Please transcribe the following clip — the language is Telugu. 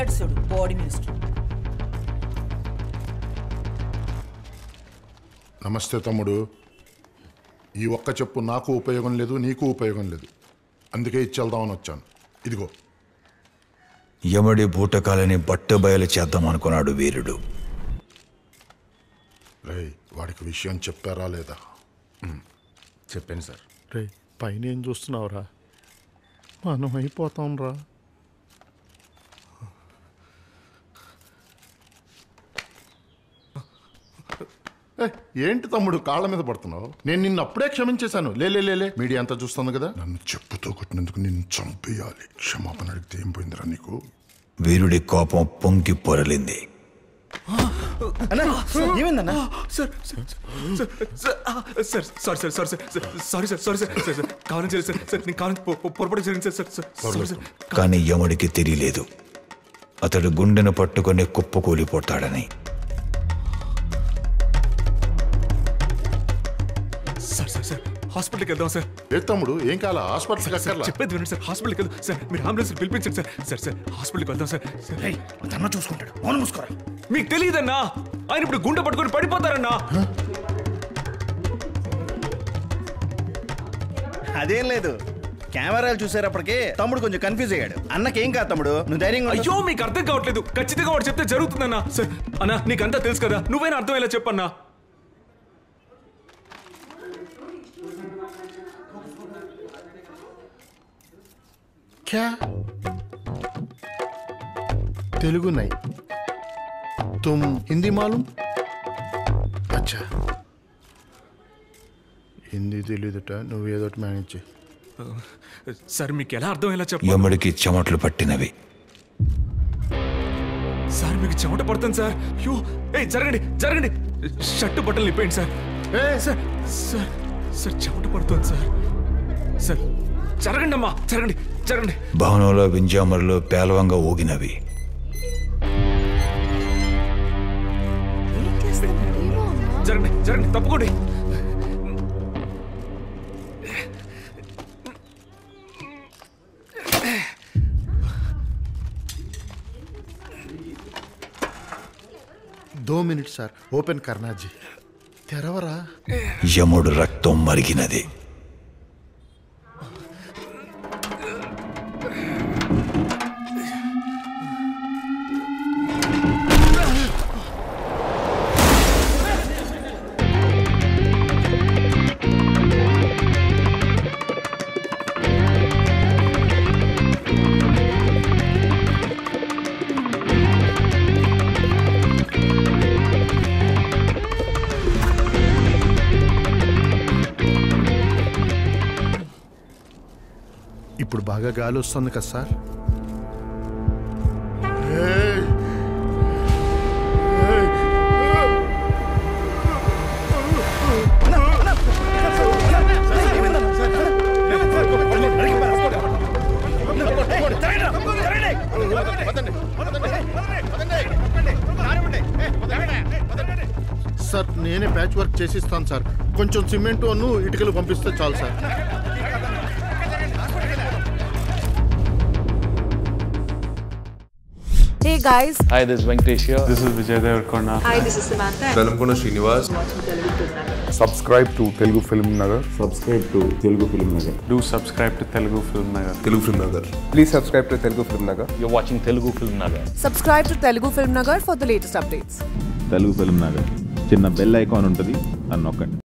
వచ్చాడు చూడు బాడీ మినిస్టర్ నమస్తే తమ్ముడు ఈ ఒక్క చెప్పు నాకు ఉపయోగం లేదు నీకు ఉపయోగం లేదు అందుకే ఇచ్చేద్దామని వచ్చాను ఇదిగో యమడి బూటకాలని బట్టబయలు చేద్దాం అనుకున్నాడు వీరుడు రేయ్ వాడికి విషయం చెప్పారా లేదా చెప్పాను సార్ రే పైన ఏం చూస్తున్నావురా మనం అయిపోతాం రా ఏ, ఏంటి తమ్ముడు కాళ్ళ మీద పడుతున్నావు నేను నిన్ను అప్పుడే క్షమించేశాను లేలే లేలే మీడియా అంతా చూస్తుంది కదా నన్ను చెప్పుతో కొట్టినందుకు నిన్ను చంపేయాలి క్షమాపణ అడిగితే ఏం పోయిందిరా నీకు వీరుడి కోపం పొంగి పొరలింది ఏమైందన్నా sir sir sir sir sorry sir sorry sir sorry sir sorry sir sir sir కావాలని చేయలేదు సార్ సార్ నేను కావాలని పొ- పొ- పొరపాటు జరిగింది sir sir sir sorry sir కానీ యముడికి తెలియలేదు అతడు గుండెను పట్టుకొని కుప్పకూలిపోతాడని సార్ సార్ సార్ హాస్పిటల్కి వెళ్దాం సార్ ఏ తమ్ముడు ఏం కాల హాస్పిటల్కి అక్కర్లా చెప్పేది వినండి సార్ హాస్పిటల్కి వెళ్దాం సార్ మీరు అంబులెన్స్ పిలిపించండి సార్ సార్ సార్ హాస్పిటల్కి వెళ్దాం సార్ సార్ అన్న చూసుకుంటాడు అవును మూసుకోరా మీకు తెలియదన్నా ఆయన ఇప్పుడు గుండె పట్టుకొని పడిపోతారన్నా అదేం లేదు కెమెరాలు చూసేటప్పటికే తమ్ముడు కొంచెం కన్ఫ్యూజ్ అయ్యాడు అన్నకేం కాదు తమ్ముడు నువ్వు ధైర్యంగా ఉండు. అయ్యో మీకు అర్థం కావట్లేదు ఖచ్చితంగా వాడు చెప్తే జరుగుతుందన్నా సార్ అన్నా నీకంతా తెలుసు కదా నువ్వైనా అర్థమయ్యేలా చెప్పన్నా క్యా తెలుగు నై తుమ్ హిందీ మాలూమ్ అచ్చా హిందీ తెలియదుట నువ్వు ఏదో ఒకటి మేనేజ్ చేయి సార్ మీకు ఎలా అర్థమయ్యేలా చెప్ప యముడికి చెమట్లు పట్టినవి సార్ మీకు చెమట పడుతుంది సార్ యో ఏ జరగండి జరగండి షర్టు బట్టలు నిప్పేయండి సార్ ఏ సార్ సార్ సార్ చెమట పడుతుంది సార్ సార్ జరగండి అమ్మా జరగండి జరగండి భవనంలో వింజామరులు పేలవంగా ఊగినవి జరగండి జరగండి తప్పుకోండి దో మినిట్ సార్ ఓపెన్ కర్నాజీ తెరవరా యముడు రక్తం మరిగినది ఇప్పుడు బాగా గాలి వస్తుంది కదా సార్ సార్ నేనే ప్యాచ్ వర్క్ చేసిస్తాను సార్ కొంచెం సిమెంట్ అను ఇటుకలు పంపిస్తే చాలు sir Hey guys, Hi, this is Venkatesh here. This is Vijay Devarkonda. hi, this is Samantha. Velankonda Srinivas Subscribe to Telugu Film Nagar. Do subscribe to Telugu Film Nagar. Telugu film Nagar Please subscribe to Telugu Film Nagar. You're watching Telugu Film Nagar. Subscribe to Telugu Film Nagar for the latest updates. Telugu film Nagar చిన్న బెల్ ఐకాన్ ఉంటుంది అని నొక్కండి